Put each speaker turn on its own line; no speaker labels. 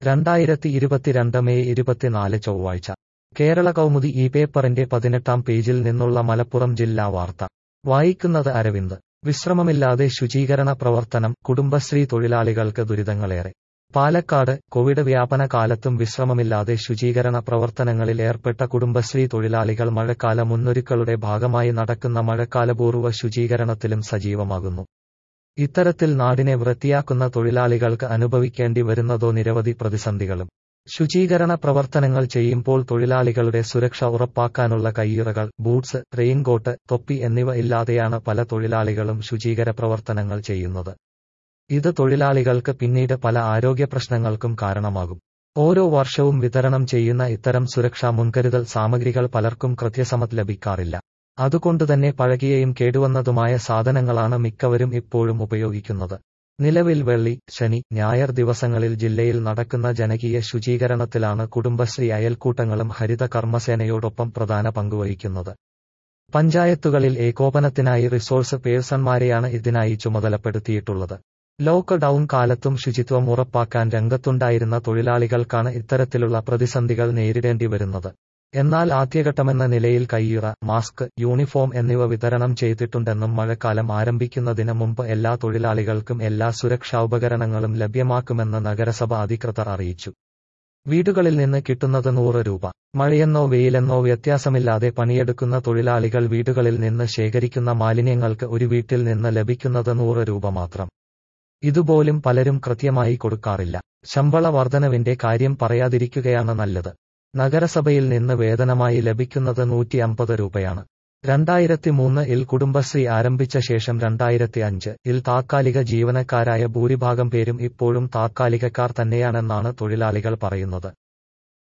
രണ്ടായിരത്തി ഇരുപത്തിരണ്ട് മെയ് ഇരുപത്തിനാല് ചൊവ്വാഴ്ച കേരള കൗമുദി ഈ പേപ്പറിന്റെ പതിനെട്ടാം പേജിൽ നിന്നുള്ള മലപ്പുറം ജില്ലാ വാർത്ത വായിക്കുന്നത് അരവിന്ദ് വിശ്രമമില്ലാതെ ശുചീകരണ പ്രവർത്തനം കുടുംബശ്രീ തൊഴിലാളികൾക്ക് ദുരിതങ്ങളേറെ പാലക്കാട് കോവിഡ് വ്യാപന കാലത്തും വിശ്രമമില്ലാതെ ശുചീകരണ പ്രവർത്തനങ്ങളിൽ ഏർപ്പെട്ട കുടുംബശ്രീ തൊഴിലാളികൾ മഴക്കാല മുന്നൊരുക്കളുടെ ഭാഗമായി നടക്കുന്ന മഴക്കാലപൂർവ്വ ശുചീകരണത്തിലും സജീവമാകുന്നു ഇത്തരത്തിൽ നാടിനെ വൃത്തിയാക്കുന്ന തൊഴിലാളികൾക്ക് അനുഭവിക്കേണ്ടി വരുന്നതോ നിരവധി പ്രതിസന്ധികളും ശുചീകരണ പ്രവർത്തനങ്ങൾ ചെയ്യുമ്പോൾ തൊഴിലാളികളുടെ സുരക്ഷ ഉറപ്പാക്കാനുള്ള കയ്യുറകൾ ബൂട്ട്സ് റെയിൻകോട്ട് തൊപ്പി എന്നിവ ഇല്ലാതെയാണ് പല തൊഴിലാളികളും ശുചീകര പ്രവർത്തനങ്ങൾ ചെയ്യുന്നത് ഇത് തൊഴിലാളികൾക്ക് പിന്നീട് പല ആരോഗ്യ പ്രശ്നങ്ങൾക്കും കാരണമാകും ഓരോ വർഷവും വിതരണം ചെയ്യുന്ന ഇത്തരം സുരക്ഷാ മുൻകരുതൽ സാമഗ്രികൾ പലർക്കും കൃത്യസമത് ലഭിക്കാറില്ല അതുകൊണ്ടുതന്നെ പഴകിയയും കേടുവന്നതുമായ സാധനങ്ങളാണ് മിക്കവരും ഇപ്പോഴും ഉപയോഗിക്കുന്നത് നിലവിൽ വെള്ളി ശനി ഞായർ ദിവസങ്ങളിൽ ജില്ലയിൽ നടക്കുന്ന ജനകീയ ശുചീകരണത്തിലാണ് കുടുംബശ്രീ അയൽക്കൂട്ടങ്ങളും ഹരിത കർമ്മസേനയോടൊപ്പം പ്രധാന പങ്കുവഹിക്കുന്നത് പഞ്ചായത്തുകളിൽ ഏകോപനത്തിനായി റിസോഴ്സ് പേഴ്സൺമാരെയാണ് ഇതിനായി ചുമതലപ്പെടുത്തിയിട്ടുള്ളത് ലോക്ക് ഡൌൺ കാലത്തും ശുചിത്വം ഉറപ്പാക്കാൻ രംഗത്തുണ്ടായിരുന്ന തൊഴിലാളികൾക്കാണ് ഇത്തരത്തിലുള്ള പ്രതിസന്ധികൾ നേരിടേണ്ടി വരുന്നത് എന്നാൽ ആദ്യഘട്ടമെന്ന നിലയിൽ കയ്യുറ മാസ്ക് യൂണിഫോം എന്നിവ വിതരണം ചെയ്തിട്ടുണ്ടെന്നും മഴക്കാലം ആരംഭിക്കുന്നതിന് മുമ്പ് എല്ലാ തൊഴിലാളികൾക്കും എല്ലാ സുരക്ഷാ ഉപകരണങ്ങളും ലഭ്യമാക്കുമെന്ന് നഗരസഭ അധികൃതർ അറിയിച്ചു വീടുകളിൽ നിന്ന് കിട്ടുന്നത് നൂറ് രൂപ മഴയെന്നോ വെയിലെന്നോ വ്യത്യാസമില്ലാതെ പണിയെടുക്കുന്ന തൊഴിലാളികൾ വീടുകളിൽ നിന്ന് ശേഖരിക്കുന്ന മാലിന്യങ്ങൾക്ക് ഒരു വീട്ടിൽ നിന്ന് ലഭിക്കുന്നത് നൂറ് രൂപ മാത്രം ഇതുപോലും പലരും കൃത്യമായി കൊടുക്കാറില്ല ശമ്പള വർധനവിന്റെ കാര്യം പറയാതിരിക്കുകയാണ് നല്ലത് നഗരസഭയിൽ നിന്ന് വേതനമായി ലഭിക്കുന്നത് നൂറ്റി അമ്പത് രൂപയാണ് രണ്ടായിരത്തി മൂന്ന് ഇൽ കുടുംബശ്രീ ആരംഭിച്ച ശേഷം രണ്ടായിരത്തി അഞ്ച് ഇൽ താത്കാലിക ജീവനക്കാരായ ഭൂരിഭാഗം പേരും ഇപ്പോഴും താത്കാലികക്കാർ തന്നെയാണെന്നാണ് തൊഴിലാളികൾ പറയുന്നത്